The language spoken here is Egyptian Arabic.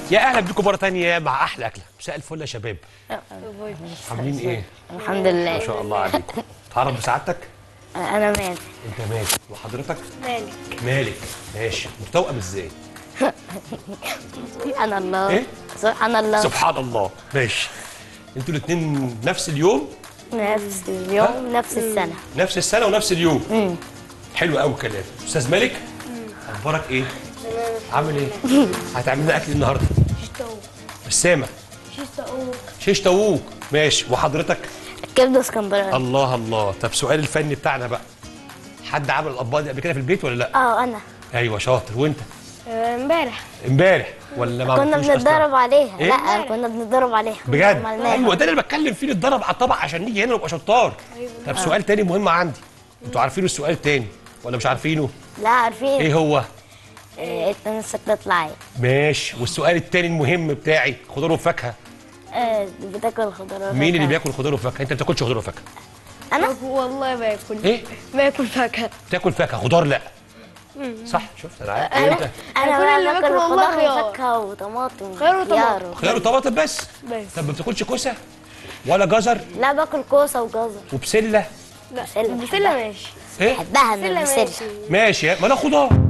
يا اهلا بيكم مره تانية مع احلى اكله مساء الفل يا شباب عاملين ايه الحمد لله ما شاء الله عليكم تعرف بسعادتك انا مالك انت مالك وحضرتك مالك مالك ماشي متوأم ازاي سبحان الله إيه؟ سبحان الله سبحان الله ماشي انتوا الاثنين نفس اليوم نفس اليوم نفس السنة نفس السنه ونفس اليوم حلو قوي الكلام استاذ مالك اخبارك ايه عامل ايه هتعمل لنا اكل النهارده شيش طاووق بسامه شيش طاووق شيش طاووق ماشي وحضرتك كبدة اسكندراني الله الله طب سؤال الفني بتاعنا بقى حد عمل الاطباق دي قبل كده في البيت ولا لا اه انا ايوه شاطر وانت امبارح امبارح ولا ما كنا عملتوش أصلاً؟ بنتدرب عليها إيه؟ لا كنا بنتدرب عليها بجد عملناها. ايوه ده اللي بتكلم فيه نتدرب على الطبق عشان نيجي هنا نبقى شطار طب سؤال تاني مهم عندي انتوا عارفين السؤال التاني ولا مش عارفينه لا عارفين ايه هو آه، انت نفسك تطلع ايه ماشي والسؤال التاني المهم بتاعي خضار وفاكهه آه، بتاكل خضروات مين اللي بياكل خضار وفاكهه انت ما بتاكلش خضار وفاكهه انا والله باكل ايه باكل فاكهه بتاكل فاكهه خضار لا صح شفت انا عارف أنا- انت انا كل بقى اللي باكل باكله والله خضار خيار. وفاكهه وطماطم خيار وطماطم. وخيار خيار وطماطم بس بس طب ما بتاكلش كوسه ولا جزر لا باكل كوسه وجزر وبسله لا بسلة بسله ماشي ايه بحبها من بسله البسله ماشي ماشي ما انا خضار